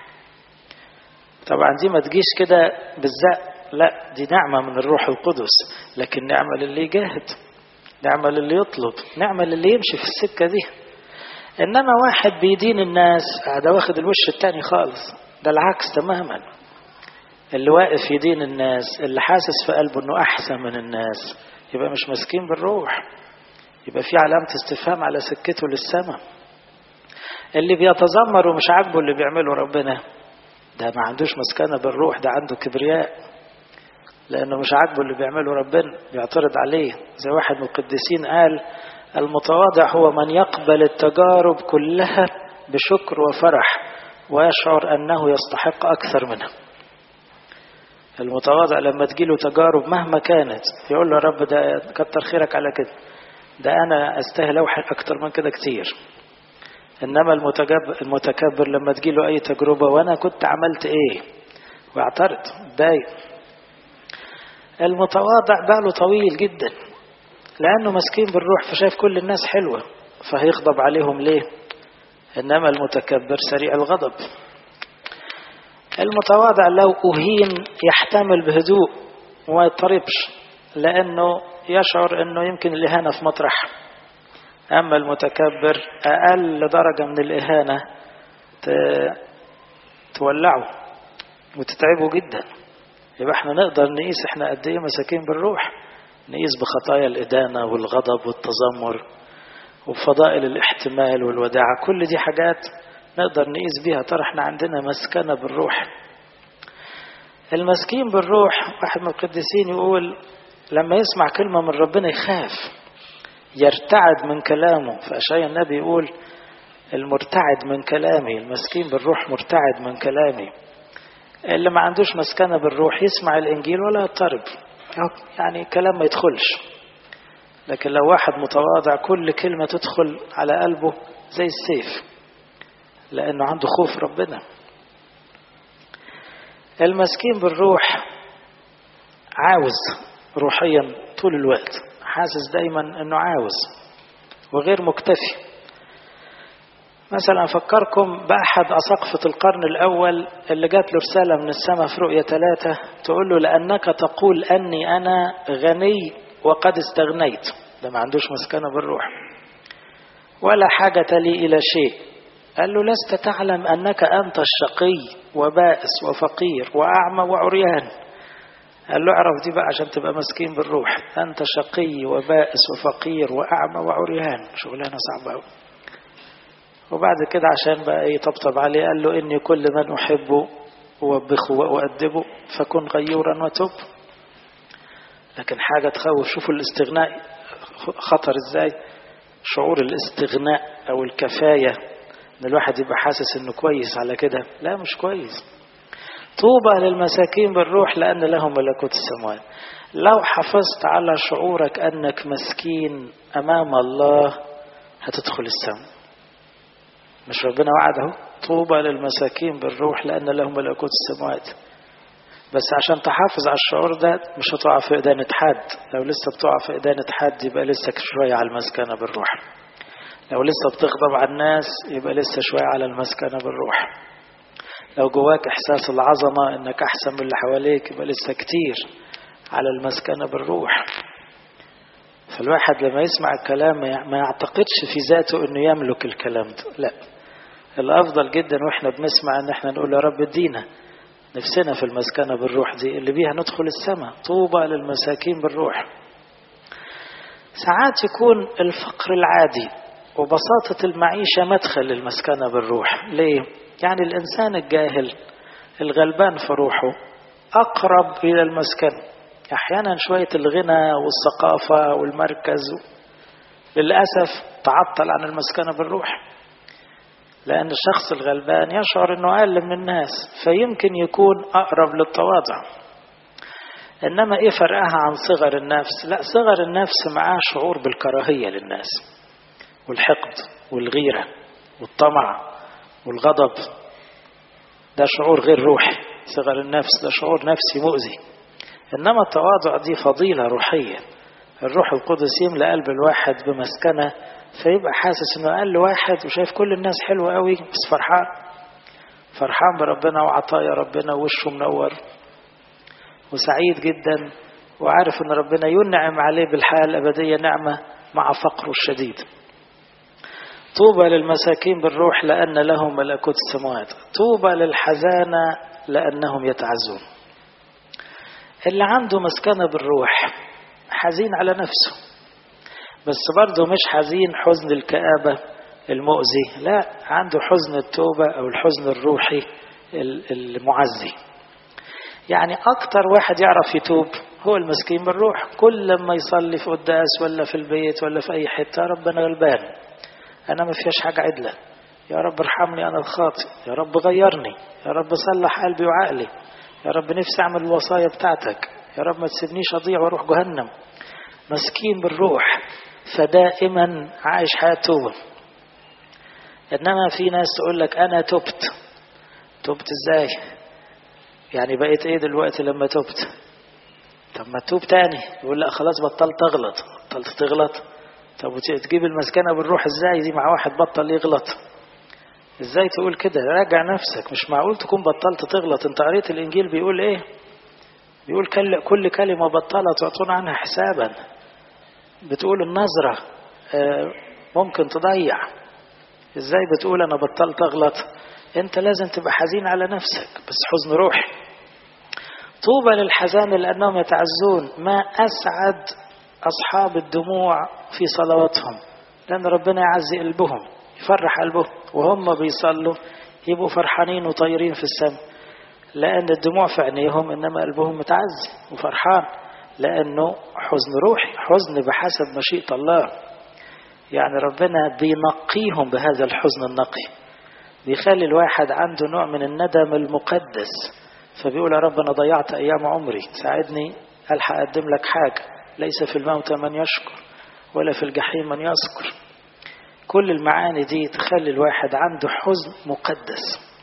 طبعا دي ما تجيش كده بالزق لا دي نعمة من الروح القدس لكن نعمة للي يجاهد نعمة للي يطلب نعمة للي يمشي في السكة دي إنما واحد بيدين الناس ده واخد الوش التاني خالص ده العكس تماما اللي واقف يدين الناس اللي حاسس في قلبه انه احسن من الناس يبقى مش مسكين بالروح يبقى في علامة استفهام على سكته للسماء اللي بيتذمر ومش عاجبه اللي بيعمله ربنا ده ما عندوش مسكنة بالروح ده عنده كبرياء لأنه مش عاجبه اللي بيعمله ربنا بيعترض عليه زي واحد من القديسين قال المتواضع هو من يقبل التجارب كلها بشكر وفرح ويشعر أنه يستحق أكثر منها المتواضع لما تجيله تجارب مهما كانت يقول له يا رب ده كتر خيرك على كده ده أنا أستاهل أوحل أكتر من كده كتير إنما المتكبر, المتكبر لما تجيله أي تجربة وأنا كنت عملت إيه ويعترض ضايق المتواضع باله طويل جدا لأنه مسكين بالروح فشايف كل الناس حلوة فهيغضب عليهم ليه إنما المتكبر سريع الغضب المتواضع لو أهين يحتمل بهدوء وما يضطربش لأنه يشعر أنه يمكن الإهانة في مطرح أما المتكبر أقل درجة من الإهانة تولعه وتتعبه جدا يبقى احنا نقدر نقيس احنا قد ايه مساكين بالروح نقيس بخطايا الإدانة والغضب والتذمر وبفضائل الاحتمال والوداعة كل دي حاجات نقدر نقيس بيها ترى احنا عندنا مسكنة بالروح المسكين بالروح واحد من القديسين يقول لما يسمع كلمة من ربنا يخاف يرتعد من كلامه فأشعيا النبي يقول المرتعد من كلامي المسكين بالروح مرتعد من كلامي اللي ما عندوش مسكنة بالروح يسمع الإنجيل ولا يضطرب يعني كلام ما يدخلش لكن لو واحد متواضع كل كلمة تدخل على قلبه زي السيف لأنه عنده خوف ربنا المسكين بالروح عاوز روحيا طول الوقت حاسس دايما أنه عاوز وغير مكتفي مثلا أفكركم بأحد أساقفة القرن الأول اللي جات له رسالة من السماء في رؤية ثلاثة تقول له لأنك تقول أني أنا غني وقد استغنيت ده ما عندوش مسكنة بالروح ولا حاجة لي إلى شيء قال له لست تعلم أنك أنت الشقي وبائس وفقير وأعمى وعريان قال له اعرف دي بقى عشان تبقى مسكين بالروح أنت شقي وبائس وفقير وأعمى وعريان شغلانة صعبة أوي وبعد كده عشان بقى يطبطب عليه قال له إني كل من أحبه أوبخه وأؤدبه فكن غيورا وتب لكن حاجة تخوف شوفوا الاستغناء خطر ازاي شعور الاستغناء أو الكفاية ان الواحد يبقى حاسس انه كويس على كده لا مش كويس طوبى للمساكين بالروح لأن لهم ملكوت السماوات لو حافظت على شعورك أنك مسكين أمام الله هتدخل السماء مش ربنا وعده طوبى للمساكين بالروح لأن لهم ملكوت السماوات بس عشان تحافظ على الشعور ده مش هتقع في إدانة حد لو لسه بتقع في إدانة حد يبقى لسه شوية على المسكنة بالروح لو لسه بتغضب على الناس يبقى لسه شوية على المسكنة بالروح لو جواك إحساس العظمة إنك أحسن من اللي حواليك يبقى لسه كتير على المسكنة بالروح فالواحد لما يسمع الكلام ما يعتقدش في ذاته إنه يملك الكلام ده لا الأفضل جدا وإحنا بنسمع إن إحنا نقول يا رب ادينا نفسنا في المسكنة بالروح دي اللي بيها ندخل السماء طوبى للمساكين بالروح ساعات يكون الفقر العادي وبساطة المعيشة مدخل للمسكنة بالروح ليه؟ يعني الإنسان الجاهل الغلبان في روحه أقرب إلى المسكنة أحيانا شوية الغنى والثقافة والمركز للأسف تعطل عن المسكنة بالروح لأن الشخص الغلبان يشعر أنه أقل من الناس فيمكن يكون أقرب للتواضع إنما إيه فرقها عن صغر النفس لا صغر النفس معاه شعور بالكراهية للناس والحقد والغيرة والطمع والغضب ده شعور غير روحي صغر النفس ده شعور نفسي مؤذي إنما التواضع دي فضيلة روحية الروح القدس يملأ قلب الواحد بمسكنة فيبقى حاسس انه اقل واحد وشايف كل الناس حلوة قوي بس فرحان فرحان بربنا وعطايا ربنا ووشه منور وسعيد جدا وعارف ان ربنا ينعم عليه بالحياة الأبدية نعمة مع فقره الشديد طوبى للمساكين بالروح لأن لهم ملكوت السماوات طوبى للحزانة لأنهم يتعزون اللي عنده مسكنة بالروح حزين على نفسه بس برضه مش حزين حزن الكآبة المؤذي لا عنده حزن التوبة أو الحزن الروحي المعزي يعني أكتر واحد يعرف يتوب هو المسكين بالروح كل لما يصلي في قداس ولا في البيت ولا في أي حتة ربنا غلبان أنا ما فيهاش حاجة عدلة يا رب ارحمني أنا الخاطئ يا رب غيرني يا رب صلح قلبي وعقلي يا رب نفسي أعمل الوصايا بتاعتك يا رب ما تسيبنيش أضيع وأروح جهنم مسكين بالروح فدائما عايش حياة توبة إنما في ناس تقول لك أنا تبت تبت إزاي يعني بقيت إيه دلوقتي لما تبت طب ما تتوب تاني يقول لا خلاص بطلت أغلط بطلت تغلط طب تجيب المسكنة بالروح إزاي دي مع واحد بطل يغلط إزاي تقول كده راجع نفسك مش معقول تكون بطلت تغلط أنت قريت الإنجيل بيقول إيه بيقول كل كلمة بطلت تعطون عنها حسابا بتقول النظرة ممكن تضيع ازاي بتقول انا بطلت اغلط انت لازم تبقى حزين على نفسك بس حزن روحي طوبى للحزان لانهم يتعزون ما اسعد اصحاب الدموع في صلواتهم لان ربنا يعزي قلبهم يفرح قلبهم وهم بيصلوا يبقوا فرحانين وطايرين في السماء لان الدموع في عينيهم انما قلبهم متعزي وفرحان لأنه حزن روحي حزن بحسب مشيئة الله يعني ربنا بينقيهم بهذا الحزن النقي بيخلي الواحد عنده نوع من الندم المقدس فبيقول يا رب أنا ضيعت أيام عمري ساعدني ألحق أقدم لك حاجة ليس في الموت من يشكر ولا في الجحيم من يذكر كل المعاني دي تخلي الواحد عنده حزن مقدس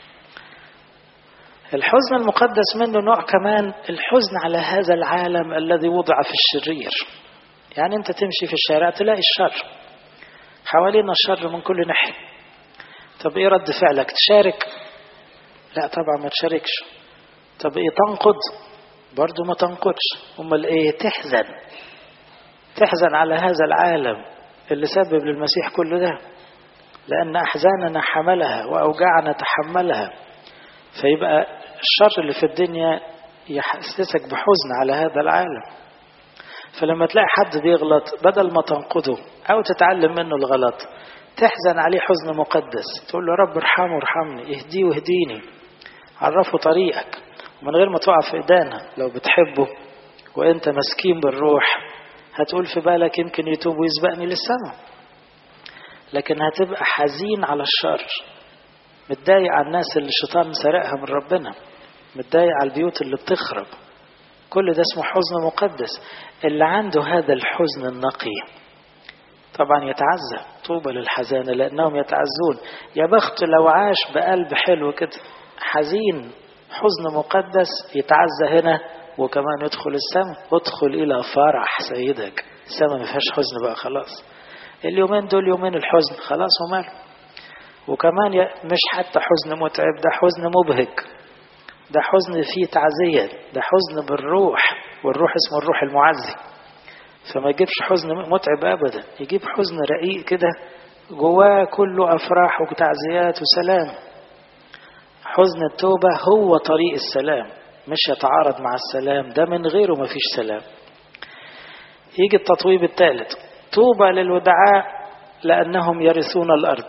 الحزن المقدس منه نوع كمان الحزن على هذا العالم الذي وضع في الشرير يعني انت تمشي في الشارع تلاقي الشر حوالينا الشر من كل ناحية طب ايه رد فعلك تشارك لا طبعا ما تشاركش طب ايه تنقد برضو ما تنقدش امال ايه تحزن تحزن على هذا العالم اللي سبب للمسيح كل ده لأن أحزاننا حملها وأوجاعنا تحملها فيبقى الشر اللي في الدنيا يحسسك بحزن على هذا العالم فلما تلاقي حد بيغلط بدل ما تنقده أو تتعلم منه الغلط تحزن عليه حزن مقدس تقول له رب ارحمه ارحمني اهديه واهديني عرفه طريقك ومن غير ما تقع في ايدانا لو بتحبه وانت مسكين بالروح هتقول في بالك يمكن يتوب ويسبقني للسماء لكن هتبقى حزين على الشر متضايق على الناس اللي الشيطان سرقها من ربنا متضايق على البيوت اللي بتخرب كل ده اسمه حزن مقدس اللي عنده هذا الحزن النقي طبعا يتعزى طوبى للحزانة لأنهم يتعزون يا بخت لو عاش بقلب حلو كده حزين حزن مقدس يتعزى هنا وكمان يدخل السماء ادخل إلى فرح سيدك السماء ما فيهاش حزن بقى خلاص اليومين دول يومين الحزن خلاص وماله وكمان مش حتى حزن متعب ده حزن مبهج ده حزن فيه تعزية ده حزن بالروح والروح اسمه الروح المعزي فما يجيبش حزن متعب أبدا يجيب حزن رقيق كده جواه كله أفراح وتعزيات وسلام حزن التوبة هو طريق السلام مش يتعارض مع السلام ده من غيره ما فيش سلام يجي التطويب الثالث طوبى للودعاء لأنهم يرثون الأرض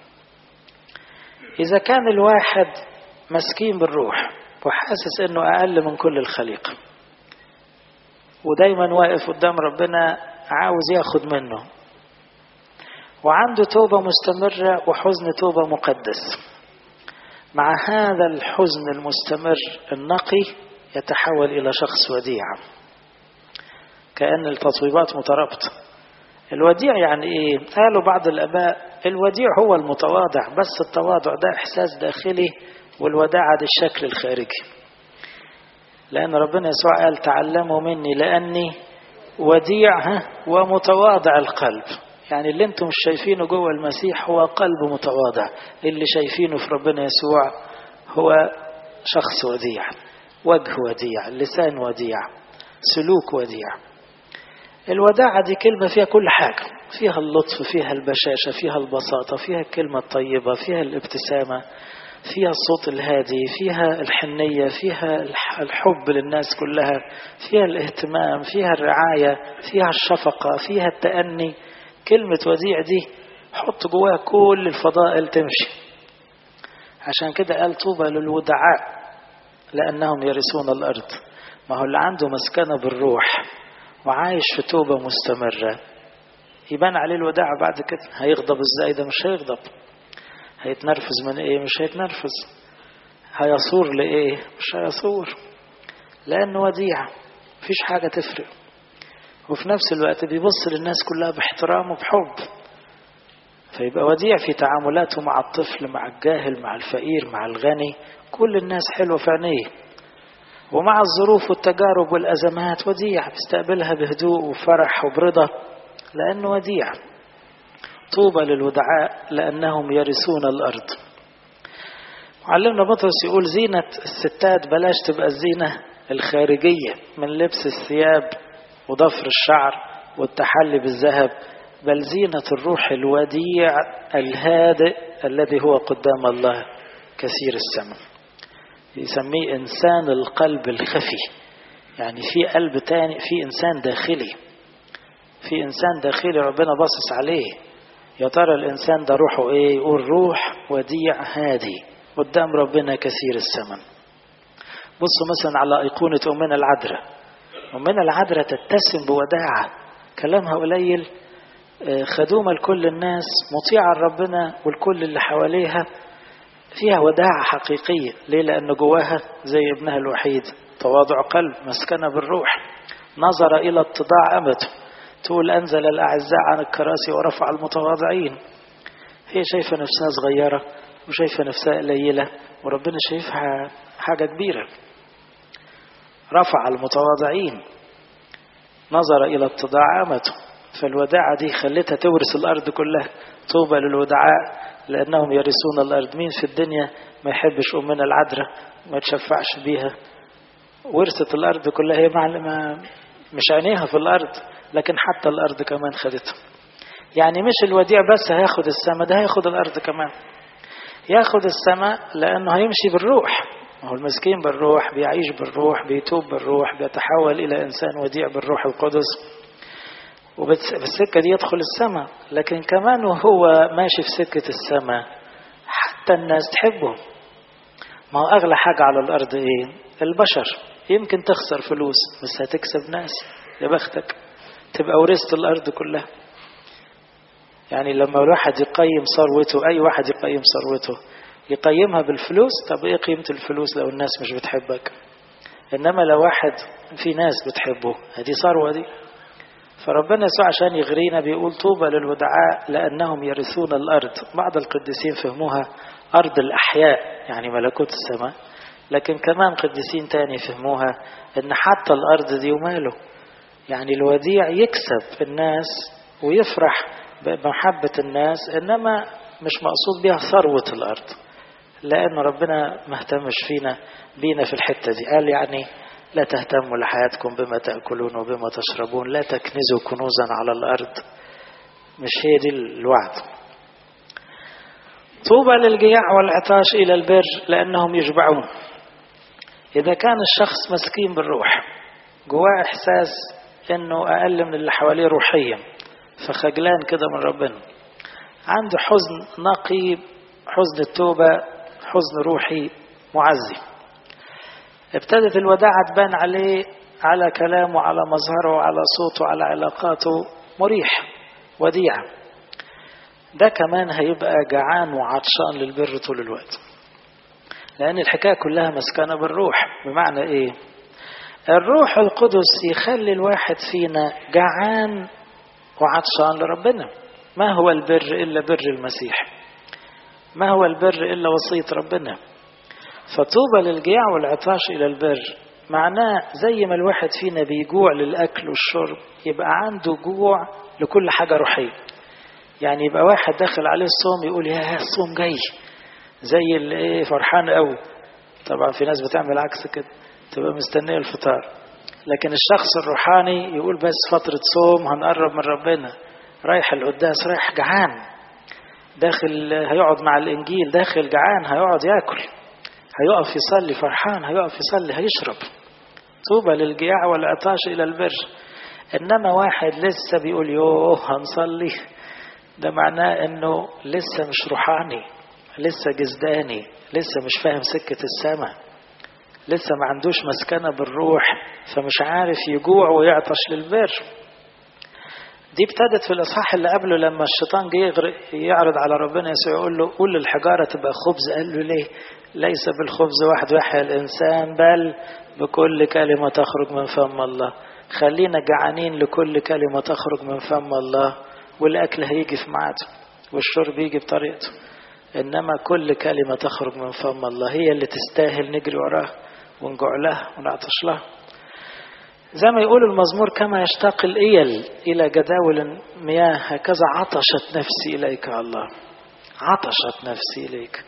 إذا كان الواحد مسكين بالروح وحاسس أنه أقل من كل الخليقة ودايما واقف قدام ربنا عاوز ياخد منه وعنده توبة مستمرة وحزن توبة مقدس مع هذا الحزن المستمر النقي يتحول إلى شخص وديع كأن التطويبات مترابطة الوديع يعني إيه؟ قالوا بعض الآباء الوديع هو المتواضع بس التواضع ده إحساس داخلي والوداعة ده الشكل الخارجي لأن ربنا يسوع قال تعلموا مني لأني وديع ومتواضع القلب يعني اللي انتم مش شايفينه جوه المسيح هو قلب متواضع اللي شايفينه في ربنا يسوع هو شخص وديع وجه وديع لسان وديع سلوك وديع الوداعة دي كلمة فيها كل حاجة فيها اللطف فيها البشاشة فيها البساطة فيها الكلمة الطيبة فيها الابتسامة فيها الصوت الهادي فيها الحنية فيها الحب للناس كلها فيها الاهتمام فيها الرعاية فيها الشفقة فيها التأني كلمة وديع دي حط جواها كل الفضائل تمشي عشان كده قال طوبى للودعاء لأنهم يرثون الأرض ما هو اللي عنده مسكنة بالروح وعايش في توبة مستمرة يبان عليه الوداع بعد كده هيغضب ازاي ده مش هيغضب هيتنرفز من ايه مش هيتنرفز هيصور لايه مش هيصور لانه وديع مفيش حاجة تفرق وفي نفس الوقت بيبص للناس كلها باحترام وبحب فيبقى وديع في تعاملاته مع الطفل مع الجاهل مع الفقير مع الغني كل الناس حلوة في عينيه ومع الظروف والتجارب والأزمات وديع بيستقبلها بهدوء وفرح وبرضا لأنه وديع طوبى للودعاء لأنهم يرثون الأرض علمنا بطرس يقول زينة الستات بلاش تبقى الزينة الخارجية من لبس الثياب وضفر الشعر والتحلي بالذهب بل زينة الروح الوديع الهادئ الذي هو قدام الله كثير السماء يسميه إنسان القلب الخفي يعني في قلب تاني في إنسان داخلي في إنسان داخلي ربنا باصص عليه يا ترى الإنسان ده روحه إيه يقول روح وديع هادي قدام ربنا كثير الثمن بصوا مثلا على أيقونة أمنا العذراء أمنا العذراء تتسم بوداعة كلامها قليل خدومة لكل الناس مطيعة لربنا والكل اللي حواليها فيها وداعة حقيقية ليه لأن جواها زي ابنها الوحيد تواضع قلب مسكنة بالروح نظر إلى اتضاع أمته تقول أنزل الأعزاء عن الكراسي ورفع المتواضعين هي شايفة نفسها صغيرة وشايفة نفسها قليلة وربنا شايفها حاجة كبيرة رفع المتواضعين نظر إلى اتضاع أمته فالوداعة دي خلتها تورث الأرض كلها طوبى للودعاء لأنهم يرثون الأرض مين في الدنيا ما يحبش أمنا العذراء ما يتشفعش بيها ورثت الأرض كلها هي مع مش عينيها في الأرض لكن حتى الأرض كمان خدتها يعني مش الوديع بس هياخد السماء ده هياخد الأرض كمان ياخد السماء لأنه هيمشي بالروح هو المسكين بالروح بيعيش بالروح بيتوب بالروح بيتحول إلى إنسان وديع بالروح القدس وبالسكة دي يدخل السماء لكن كمان وهو ماشي في سكة السماء حتى الناس تحبه ما هو أغلى حاجة على الأرض إيه البشر يمكن تخسر فلوس بس هتكسب ناس يا بختك تبقى ورثت الأرض كلها يعني لما الواحد يقيم ثروته أي واحد يقيم ثروته يقيمها بالفلوس طب ايه قيمة الفلوس لو الناس مش بتحبك انما لو واحد في ناس بتحبه هذه ثروة دي فربنا يسوع عشان يغرينا بيقول طوبى للودعاء لأنهم يرثون الأرض بعض القديسين فهموها أرض الأحياء يعني ملكوت السماء لكن كمان قديسين تاني فهموها ان حتى الأرض دي وماله يعني الوديع يكسب الناس ويفرح بمحبة الناس إنما مش مقصود بها ثروة الأرض لأن ربنا ما اهتمش فينا بينا في الحتة دي قال يعني لا تهتموا لحياتكم بما تأكلون وبما تشربون لا تكنزوا كنوزا على الأرض مش هي دي الوعد طوبى للجياع والعطاش إلى البر لأنهم يشبعون إذا كان الشخص مسكين بالروح جواه إحساس إنه أقل من اللي حواليه روحيا فخجلان كده من ربنا عنده حزن نقي حزن التوبة حزن روحي معزي ابتدت الوداعة تبان عليه على كلامه على مظهره على صوته على علاقاته مريح وديع ده كمان هيبقى جعان وعطشان للبر طول الوقت لأن الحكاية كلها مسكنة بالروح بمعنى إيه الروح القدس يخلي الواحد فينا جعان وعطشان لربنا ما هو البر إلا بر المسيح ما هو البر إلا وصية ربنا فطوبى للجياع والعطاش إلى البر معناه زي ما الواحد فينا بيجوع للأكل والشرب يبقى عنده جوع لكل حاجة روحية يعني يبقى واحد داخل عليه الصوم يقول يا الصوم جاي زي اللي ايه فرحان قوي طبعا في ناس بتعمل عكس كده تبقى مستنيه الفطار لكن الشخص الروحاني يقول بس فترة صوم هنقرب من ربنا رايح القداس رايح جعان داخل هيقعد مع الإنجيل داخل جعان هيقعد ياكل هيقف يصلي فرحان هيقف يصلي هيشرب طوبى للجياع والعطاش إلى البر إنما واحد لسه بيقول يوه هنصلي ده معناه إنه لسه مش روحاني لسه جزداني لسه مش فاهم سكة السماء لسه ما عندوش مسكنة بالروح فمش عارف يجوع ويعطش للبر دي ابتدت في الإصحاح اللي قبله لما الشيطان جه يعرض على ربنا يسوع يقول له قول للحجارة تبقى خبز قال له ليه ليس بالخبز واحد يحيى الإنسان بل بكل كلمة تخرج من فم الله خلينا جعانين لكل كلمة تخرج من فم الله والأكل هيجي في ميعاده والشرب يجي بطريقته إنما كل كلمة تخرج من فم الله هي اللي تستاهل نجري وراها ونجوع لها ونعطش لها زي ما يقول المزمور كما يشتاق الإيل إلى جداول المياه هكذا عطشت نفسي إليك يا الله عطشت نفسي إليك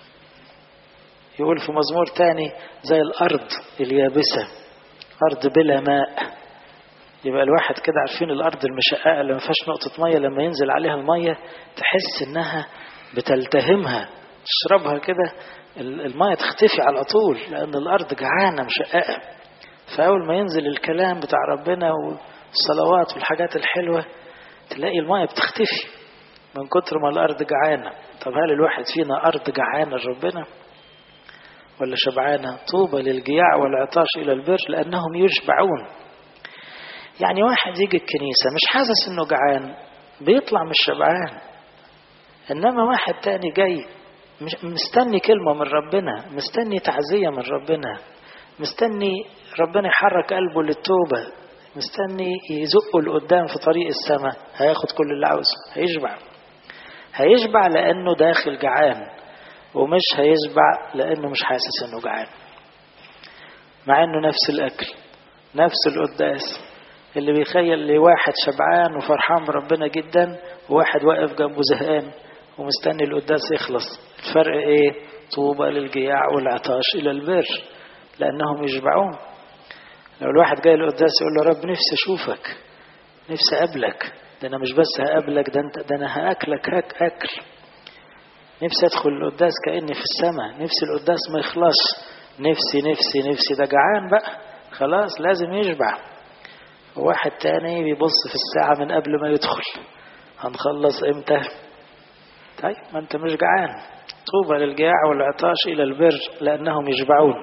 يقول في مزمور تاني زي الأرض اليابسة أرض بلا ماء يبقى الواحد كده عارفين الأرض المشققة اللي ما فيهاش نقطة مية لما ينزل عليها المية تحس إنها بتلتهمها تشربها كده المية تختفي على طول لأن الأرض جعانة مشققة فأول ما ينزل الكلام بتاع ربنا والصلوات والحاجات الحلوة تلاقي المية بتختفي من كتر ما الأرض جعانة طب هل الواحد فينا أرض جعانة لربنا ولا شبعانة طوبى للجياع والعطاش إلى البر لأنهم يشبعون يعني واحد يجي الكنيسة مش حاسس إنه جعان بيطلع مش شبعان إنما واحد تاني جاي مستني كلمة من ربنا مستني تعزية من ربنا مستني ربنا يحرك قلبه للتوبة مستني يزقه لقدام في طريق السماء هياخد كل اللي عاوزه هيشبع هيشبع لأنه داخل جعان ومش هيشبع لأنه مش حاسس إنه جعان مع إنه نفس الأكل نفس القداس اللي بيخيل لواحد شبعان وفرحان بربنا جدا وواحد واقف جنبه زهقان ومستني القداس يخلص الفرق ايه طوبى للجياع والعطاش الى البر لانهم يشبعون لو الواحد جاي القداس يقول له رب نفسي اشوفك نفسي اقابلك ده انا مش بس هقابلك ده انت ده انا هاكلك هاك اكل نفسي ادخل القداس كاني في السماء نفسي القداس ما يخلصش نفسي نفسي نفسي ده جعان بقى خلاص لازم يشبع وواحد تاني بيبص في الساعة من قبل ما يدخل هنخلص امتى طيب ما انت مش جعان طوبى للجاع والعطاش الى البر لانهم يشبعون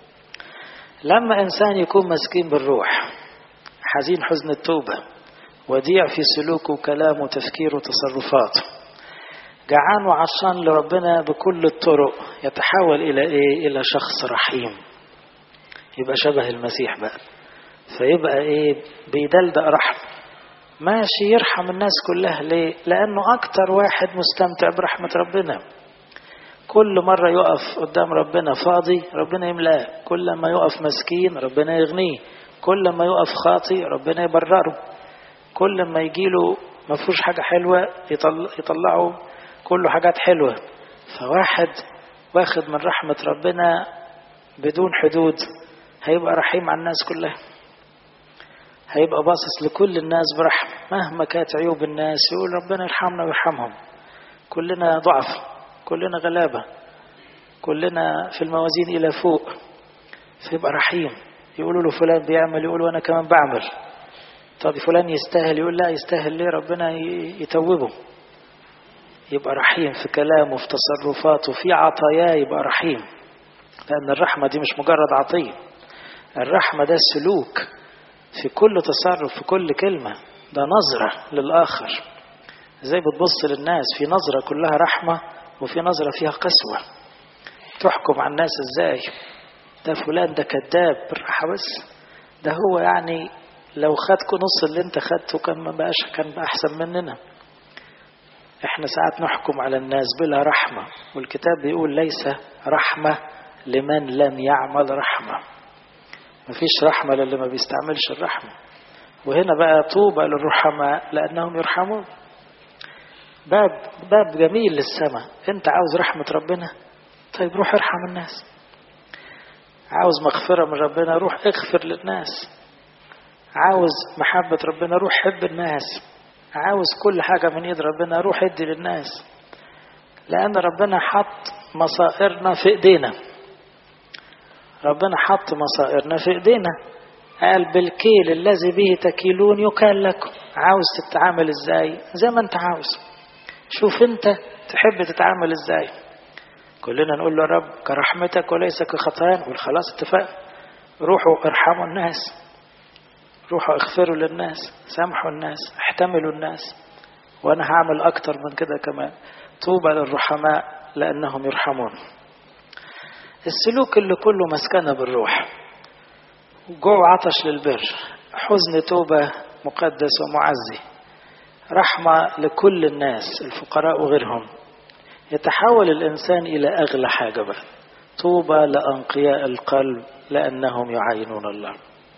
لما انسان يكون مسكين بالروح حزين حزن التوبه وديع في سلوكه وكلامه وتفكيره وتصرفاته جعان وعطشان لربنا بكل الطرق يتحول إلى إيه؟ إلى شخص رحيم يبقى شبه المسيح بقى فيبقى إيه بيدلدق رحمة ماشي يرحم الناس كلها ليه؟ لأنه أكتر واحد مستمتع برحمة ربنا كل مرة يقف قدام ربنا فاضي ربنا يملاه كل ما يقف مسكين ربنا يغنيه كل ما يقف خاطي ربنا يبرره كل ما يجيله ما فيهوش حاجة حلوة يطلع يطلعوا كله حاجات حلوة فواحد واخد من رحمة ربنا بدون حدود هيبقى رحيم على الناس كلها هيبقى باصص لكل الناس برحمة مهما كانت عيوب الناس يقول ربنا يرحمنا ويرحمهم كلنا ضعف كلنا غلابة كلنا في الموازين إلى فوق فيبقى رحيم يقولوا له فلان بيعمل يقول وأنا كمان بعمل طب فلان يستاهل يقول لا يستاهل ليه ربنا يتوبه يبقى رحيم في كلامه في تصرفاته في عطاياه يبقى رحيم لأن الرحمة دي مش مجرد عطية الرحمة ده سلوك في كل تصرف في كل كلمة ده نظرة للآخر زي بتبص للناس في نظرة كلها رحمة وفي نظرة فيها قسوة تحكم على الناس ازاي ده فلان ده كذاب بالراحة بس ده هو يعني لو خدكوا نص اللي انت خدته كان ما بقاش كان بقى احسن مننا احنا ساعات نحكم على الناس بلا رحمة والكتاب بيقول ليس رحمة لمن لم يعمل رحمة مفيش رحمة للي ما بيستعملش الرحمة وهنا بقى طوبى للرحماء لأنهم يرحمون باب باب جميل للسماء انت عاوز رحمة ربنا طيب روح ارحم الناس عاوز مغفرة من ربنا روح اغفر للناس عاوز محبة ربنا روح حب الناس عاوز كل حاجة من ايد ربنا روح ادي للناس لأن ربنا حط مصائرنا في ايدينا ربنا حط مصائرنا في ايدينا قال بالكيل الذي به تكيلون يكال لكم عاوز تتعامل ازاي زي ما انت عاوز شوف انت تحب تتعامل ازاي كلنا نقول له رب كرحمتك وليس كخطايانا نقول خلاص اتفقنا روحوا ارحموا الناس روحوا اغفروا للناس سامحوا الناس احتملوا الناس وانا هعمل اكتر من كده كمان طوبى للرحماء لانهم يرحمون السلوك اللي كله مسكنة بالروح جوع عطش للبر حزن توبة مقدس ومعزي رحمة لكل الناس الفقراء وغيرهم يتحول الإنسان إلى أغلى حاجة بقى طوبى لأنقياء القلب لأنهم يعاينون الله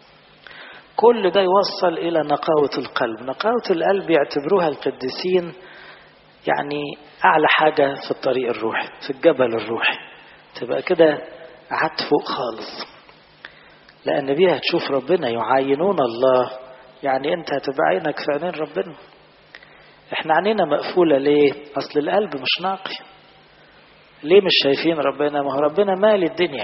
كل ده يوصل إلى نقاوة القلب نقاوة القلب يعتبروها القديسين يعني أعلى حاجة في الطريق الروحي في الجبل الروحي تبقى كده قعدت فوق خالص لأن بيها تشوف ربنا يعاينون الله يعني أنت هتبقى عينك في عينين ربنا احنا عينينا مقفولة ليه أصل القلب مش ناقي ليه مش شايفين ربنا ما هو ربنا مالي الدنيا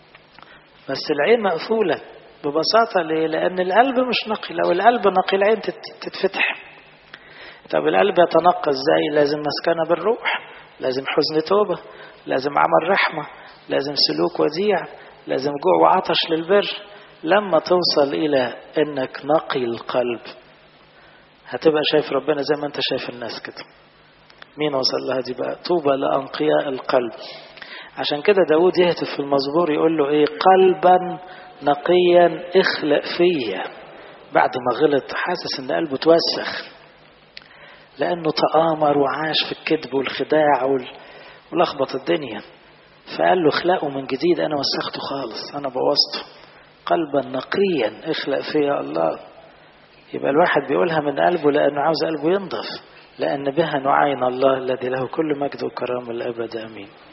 بس العين مقفولة ببساطة ليه لأن القلب مش نقي لو القلب نقي العين تتفتح طب القلب يتنقى ازاي لازم مسكنة بالروح لازم حزن توبة لازم عمل رحمة لازم سلوك وديع لازم جوع وعطش للبر لما توصل إلى أنك نقي القلب هتبقى شايف ربنا زي ما أنت شايف الناس كده مين وصل لها دي بقى طوبى لأنقياء القلب عشان كده داود يهتف في المزبور يقول له إيه قلبا نقيا اخلق فيا بعد ما غلط حاسس ان قلبه توسخ لانه تآمر وعاش في الكذب والخداع ولخبط الدنيا فقال له اخلقه من جديد انا وسخته خالص انا بوظته قلبا نقيا اخلق فيا الله يبقى الواحد بيقولها من قلبه لانه عاوز قلبه ينضف لان بها نعاين الله الذي له كل مجد وكرامه الابد امين